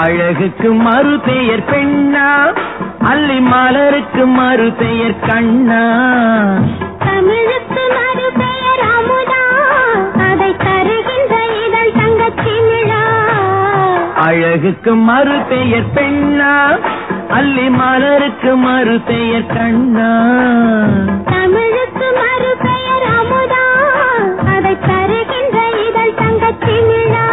அழகுக்கு மறு பெயர் பெண்ணா அல்லி மலருக்கு மறு பெயர் கண்ணா தமிழுக்கு மறு பெயர் அமுதா அதை தருகின்ற இதழ் தங்கச்சிமிழா அழகுக்கு மறு பெயர் பெண்ணா அல்லி மலருக்கு மறு பெயர் கண்ணா தமிழுக்கு மறு பெயர் அமுதா அதை தருகின்ற இதழ் தங்கச்சிமிழா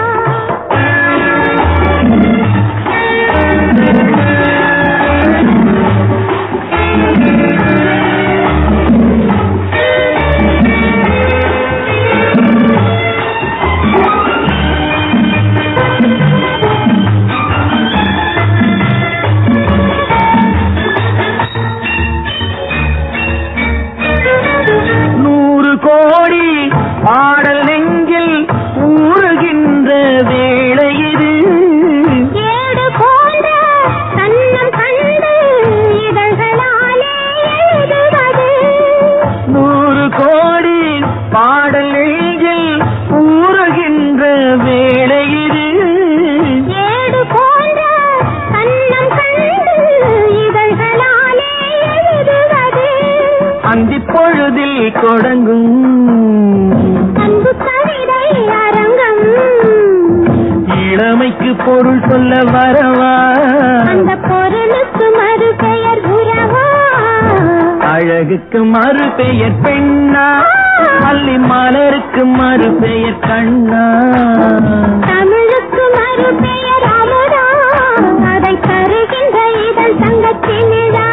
நூறு கோடி பாடல் நெஞ்சில் ஊறுகின்ற வேளை இது ஏடு போன்ற கண்ணம் கண்டு இதழ்களாலே எழுதுவது நூறு கோடி பாடல் நெஞ்சில் ஊறுகின்ற வேளை இது ஏடு போன்ற கண்ணம் கண்டு இதழ்களாலே எழுதுவது அந்தி பொழுதில் தொடங்கும் அன்பு கவிதை அரங்கம் இளமைக்கு பொருள் சொல்ல வரவா அந்த பொருளுக்கு மறு பெயர் உறவா அழகுக்கு மறு பெயர் பெண்ணா அல்லி மலருக்கு மறு பெயர் கண்ணா தமிழுக்கு மறு பெயர் அமுதா அதை தருகின்ற இதழ் தங்கச்சிமிழா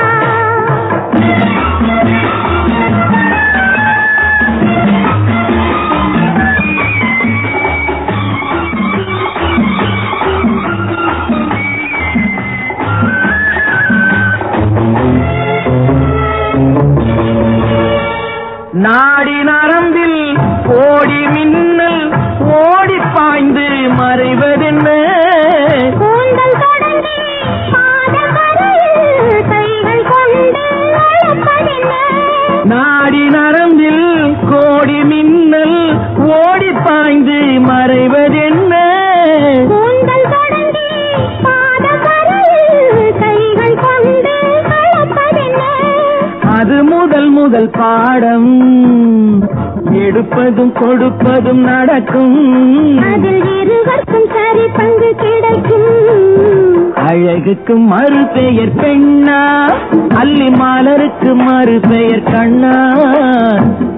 நாடி நரம்பில் கோடி மின்னல் ஓடி பாய்ந்து மறைவதென்ன கூந்தல் தொடங்கி பாதம் வரையில் கைகள் கொண்டு அழைப்பதென்ன நாடி நரம்பில் கோடி மின்னல் ஓடி பாய்ந்து மறைவதென்ன கூந்தல் தொடங்கி பாதம் வரையில் கைகள் கொண்டு அழைப்பதென்ன அது முதல் முதல் பாடம் எடுப்பதும் கொடுப்பதும் நடக்கும் அதில் இருவருக்கும் சரி பங்கு கிடைக்கும் அழகுக்கு மறு பெயர் பெண்ணா அல்லி மலருக்கு மறு பெயர் கண்ணா